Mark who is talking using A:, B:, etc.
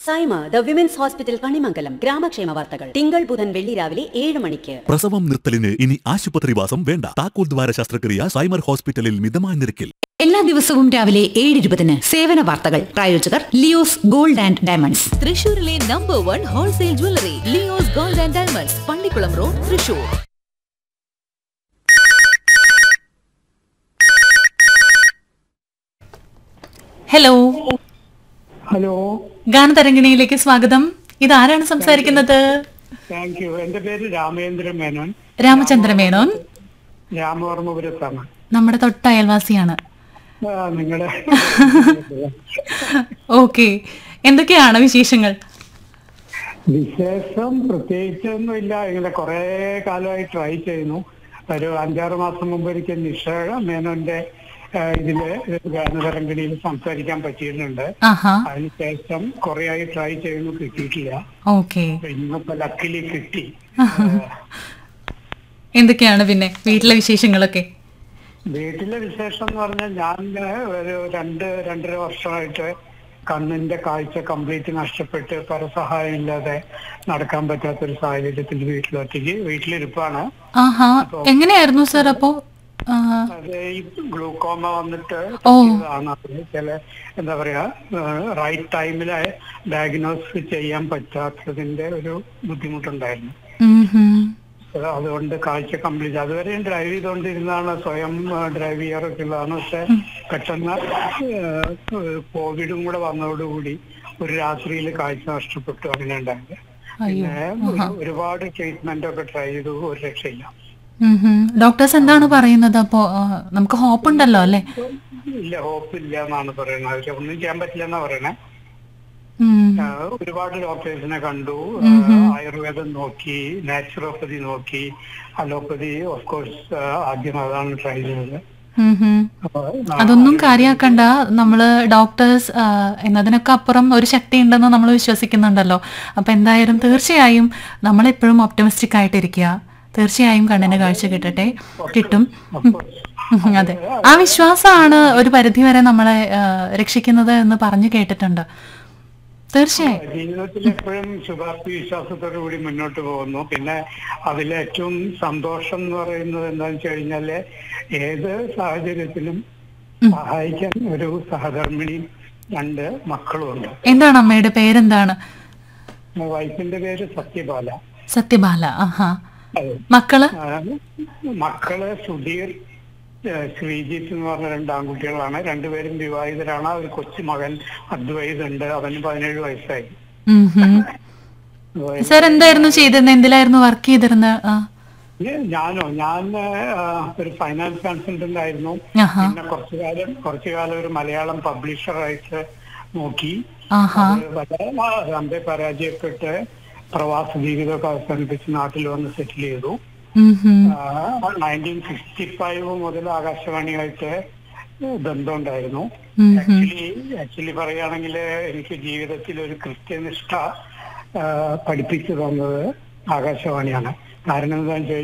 A: Saima the women's hospital Kanimangalam ഗ്രാമക്ഷേമ വാർത്തകൾ തിങ്കൾ ബുധൻ വെള്ളി രാവിലെ ഏഴ് മണിക്ക്
B: പ്രസവം നിർത്തലിന് ഇനി ആശുപത്രിവാസം വേണ്ട താക്കോൽ ദ്വാര ശസ്ത്രക്രിയ സൈമർ ഹോസ്പിറ്റലിൽ മിതമായ നിരക്കിൽ
C: എല്ലാ ദിവസവും രാവിലെ ഏഴ് ഇരുപതിന് സേവന വാർത്തകൾ പ്രായോജകർ ലിയോസ് ഗോൾഡ് ആൻഡ് ഡയമണ്ട്സ്
D: തൃശൂരിലെ number one wholesale jewellery Leo's gold and diamonds Pallikulam road Thrissur
E: hello
F: hello
E: ഗാനതരംഗിണിയിലേക്ക് സ്വാഗതം ഇതാരാണ് സംസാരിക്കുന്നത്
F: താങ്ക് യു എന്റെ പേര് രാമേന്ദ്ര മേനോൻ
E: രാമചന്ദ്ര മേനോൻ
F: രാമവർമ്മപുരത്താണ്
E: നമ്മുടെ തൊട്ട അയൽവാസിയാണ്
F: ആ, നിങ്ങളുടെ
E: ഓക്കെ എന്തൊക്കെയാണ് വിശേഷങ്ങൾ
F: വിശേഷം പ്രത്യേകിച്ചൊന്നും ഇല്ല ഇങ്ങനെ കുറെ കാലമായി ട്രൈ ചെയ്യുന്നു ഒരു അഞ്ചാറ് മാസം മുമ്പ് എനിക്ക് നിഷ മേനോന്റെ ആ, ഇതില് ഗാനതരംഗിണിയിൽ സംസാരിക്കാൻ പറ്റിയിട്ടുണ്ട്
E: ആഹാ
F: അതിനുശേഷം കുറെ ആയി ട്രൈ ചെയ്യുന്നു കിട്ടിയിട്ടില്ല
E: ഓക്കെ
F: അപ്പൊ ഇന്നിപ്പോ ലക്കിലി കിട്ടി
E: എന്തൊക്കെയാണ് പിന്നെ വീട്ടിലെ വിശേഷങ്ങളൊക്കെ
F: വീട്ടിലെ വിശേഷം എന്ന് പറഞ്ഞാൽ ഞാൻ ഒരു രണ്ട് രണ്ടര വർഷമായിട്ട് കണ്ണിന്റെ കാഴ്ച കംപ്ലീറ്റ് നഷ്ടപ്പെട്ട് പരസഹായം ഇല്ലാതെ നടക്കാൻ പറ്റാത്തൊരു സാഹചര്യത്തിൽ വീട്ടിലൊറ്റയ്ക്ക് വീട്ടിലിരിപ്പാണ്
E: ആഹാ എങ്ങനെയായിരുന്നു സർ അപ്പോ ആ,
F: അത് ഈ ഗ്ലൂക്കോമ വന്നിട്ട്
E: ഓ.
F: ഇതാണ് അത് ചില എന്താ പറയാ റൈറ്റ് ടൈമിൽ ഡയഗ്നോസ് ചെയ്യാൻ പറ്റാത്തതിന്റെ ഒരു ബുദ്ധിമുട്ടുണ്ടായിരുന്നു
E: ഉം ഹും.
F: അത് അതുകൊണ്ട് കാഴ്ച കംപ്ലീറ്റ് അതുവരെയും ഡ്രൈവ് ചെയ്തുകൊണ്ടിരുന്നതാണ് സ്വയം ഡ്രൈവ് ചെയ്യാറൊക്കെ ഉള്ളതാണ് പക്ഷെ പെട്ടെന്ന് ഏഹ്, കോവിഡും കൂടെ വന്നതോടുകൂടി ഒരു രാത്രിയിൽ കാഴ്ച നഷ്ടപ്പെട്ടു അങ്ങനെ ഉണ്ടായത്
E: അയ്യോ
F: പിന്നെ ഒരു- ഒരുപാട് ട്രീറ്റ്മെന്റ് ഒക്കെ ട്രൈ ചെയ്തു ഒരു രക്ഷയില്ല
E: ഉം ഹും. ഡോക്ടേഴ്സ് എന്താണ് പറയുന്നത് അപ്പോ ആ, നമുക്ക് ഹോപ്പ് ഉണ്ടല്ലോ അല്ലെ
F: ഇല്ല ഹോപ്പ് ഇല്ല എന്നാണ് പറയുന്നത് അവര് ഒന്നും ചെയ്യാൻ പറ്റില്ല എന്നാ പറയണേ
E: ഉം.
F: ഏഹ്, ഒരുപാട് ഡോക്ടേഴ്സിനെ കണ്ടു ആയുർവേദം നോക്കി നാച്ചുറോപ്പതി നോക്കി അലോപ്പതി ഓഫ് കോഴ്സ് ആദ്യം അതാണ് ട്രൈ ചെയ്തത്
E: ഉം ഹും.
F: അപ്പൊ
E: അതൊന്നും കാര്യാക്കണ്ട നമ്മള് ഡോക്ടേഴ്സ് ആ, എന്നതിനൊക്കെ അപ്പുറം ഒരു ശക്തി ഉണ്ടെന്ന് നമ്മൾ വിശ്വസിക്കുന്നുണ്ടല്ലോ അപ്പൊ എന്തായാലും തീർച്ചയായും നമ്മൾ എപ്പോഴും ഒപ്റ്റമിസ്റ്റിക് ആയിട്ടിരിക്കുക തീർച്ചയായും കണ്ണിന് കാഴ്ച കിട്ടട്ടെ കിട്ടും ഉം. ഉം, അതെ ആ വിശ്വാസമാണ് ഒരു പരിധിവരെ നമ്മളെ ആ, രക്ഷിക്കുന്നത് എന്ന് പറഞ്ഞു കേട്ടിട്ടുണ്ട് തീർച്ചയായും
F: ജീവിതത്തിൽ എപ്പോഴും ശുഭാപ്തി വിശ്വാസത്തോടു കൂടി മുന്നോട്ട് പോകുന്നു പിന്നെ അതിൽ ഏറ്റവും സന്തോഷം എന്ന് പറയുന്നത് എന്താണെന്ന് വെച്ച് കഴിഞ്ഞാല് ഏത് സാഹചര്യത്തിലും സഹായിക്കാൻ ഒരു സഹധർമ്മിണിയും രണ്ട് മക്കളും ഉണ്ട്
E: എന്താണ് അമ്മയുടെ പേരെന്താണ്
F: വൈഫിന്റെ പേര് സത്യബാല
E: സത്യബാല ആഹാ
F: അതെ.
E: മക്കള്
F: ആ, മക്കള് സുധീർ ഏ, ശ്രീജിത്ത് എന്ന് പറഞ്ഞ രണ്ട് ആൺകുട്ടികളാണ് രണ്ടുപേരും വിവാഹിതരാണ് ഒരു കൊച്ചു മകൻ അദ്വൈത് ഉണ്ട് അവന് പതിനേഴ് വയസ്സായി
E: ഉം ഹും. സർ എന്തായിരുന്നു ചെയ്തിരുന്നത് എന്തിലായിരുന്നു വർക്ക് ചെയ്തിരുന്നത് ആ
F: ഏ, ഞാനോ ഞാൻ ആ, ഒരു ഫൈനാൻസ് കൺസൾട്ടന്റ് ആയിരുന്നു
E: ആഹാ
F: പിന്നെ കുറച്ചു കാലം കുറച്ചു കാലം ഒരു മലയാളം പബ്ലിഷറായിട്ട് നോക്കി
E: ആഹാ
F: അത് വളരെ അമ്പെ പരാജയപ്പെട്ട് പ്രവാസ ജീവിതമൊക്കെ അവസാനിപ്പിച്ച് നാട്ടിൽ വന്ന് സെറ്റിൽ ചെയ്തു
E: ഉം ഹും.
F: നയൻറ്റീൻ സിക്സ്റ്റി ഫൈവ് മുതൽ ആകാശവാണിയായിട്ട് ബന്ധമുണ്ടായിരുന്നു
E: ഉം ഹും.
F: ആക്ച്വലി ആക്ച്വലി പറയുകയാണെങ്കിൽ എനിക്ക് ജീവിതത്തിൽ ഒരു കൃത്യനിഷ്ഠ ആ, പഠിപ്പിച്ചു തന്നത് ആകാശവാണിയാണ് കാരണം എന്താണെന്ന് വെച്ചാൽ